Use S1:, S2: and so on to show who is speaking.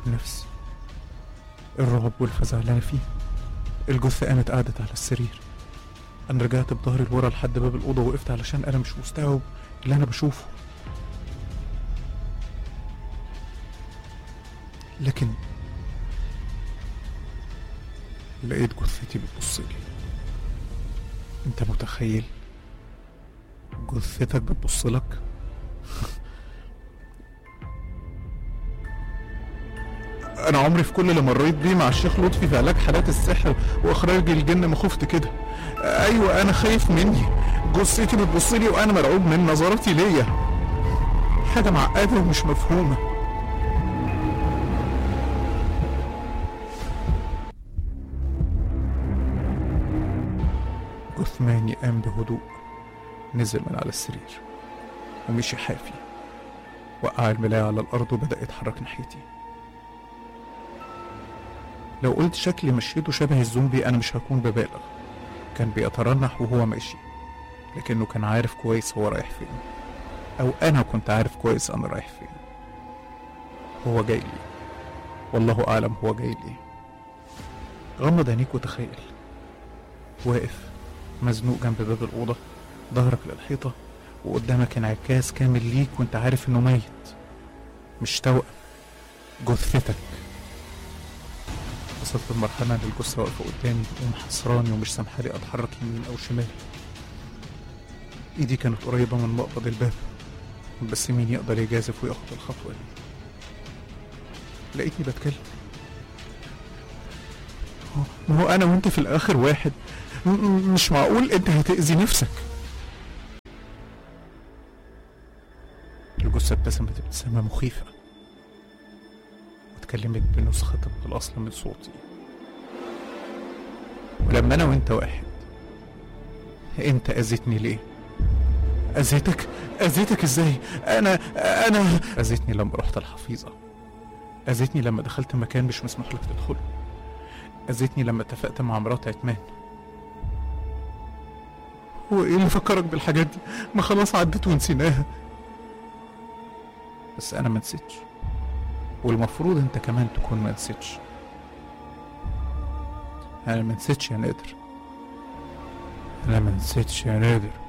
S1: نفسي الرعب والفزع اللي انا فيه الجثة قامت قعدت على السرير انا رجعت بظهري لورا لحد باب الأوضة وقفت علشان انا مش مستوعب اللي انا بشوفه لكن لقيت جثتي بتبصلي انت متخيل جثتك بتبصلك انا عمري في كل اللي مريت بيه مع الشيخ لطفي في علاج حالات السحر واخراج الجن ما خفت كده ايوه انا خايف مني جثتي بتبصلي وانا مرعوب من نظرتي ليا حاجه معقده ومش مفهومه جثماني قام بهدوء نزل من على السرير ومشي حافي وقع الملاية على الأرض وبدأ يتحرك ناحيتي لو قلت شكلي مشيته شبه الزومبي أنا مش هكون ببالغ كان بيترنح وهو ماشي لكنه كان عارف كويس هو رايح فين أو أنا كنت عارف كويس أنا رايح فين هو جاي لي والله أعلم هو جاي لي غمض عينيك وتخيل واقف مزنوق جنب باب الأوضة ظهرك للحيطة وقدامك انعكاس كامل ليك وانت عارف انه ميت مش توأم جثتك وصلت لمرحلة ان الجثة واقفة قدامي ومحصراني ومش سامحالي اتحرك يمين او شمال ايدي كانت قريبة من مقبض الباب بس مين يقدر يجازف وياخد الخطوة دي لقيتني بتكلم هو- ما هو انا وانت في الاخر واحد م- م- مش معقول انت هتأذي نفسك الجثة ابتسمت ابتسامة مخيفة واتكلمت بنسخة طبق الأصل من صوتي ولما أنا وأنت واحد أنت أذيتني ليه؟ أذيتك؟ أذيتك إزاي؟ أنا أنا أذيتني لما رحت الحفيظة أذيتني لما دخلت مكان مش مسموح لك تدخله أذيتني لما اتفقت مع مرات عتمان هو ايه اللي فكرك بالحاجات دي؟ ما خلاص عدت ونسيناها بس انا ما نسيتش والمفروض انت كمان تكون ما نسيتش انا ما نسيتش يا نادر انا ما نسيتش يا نادر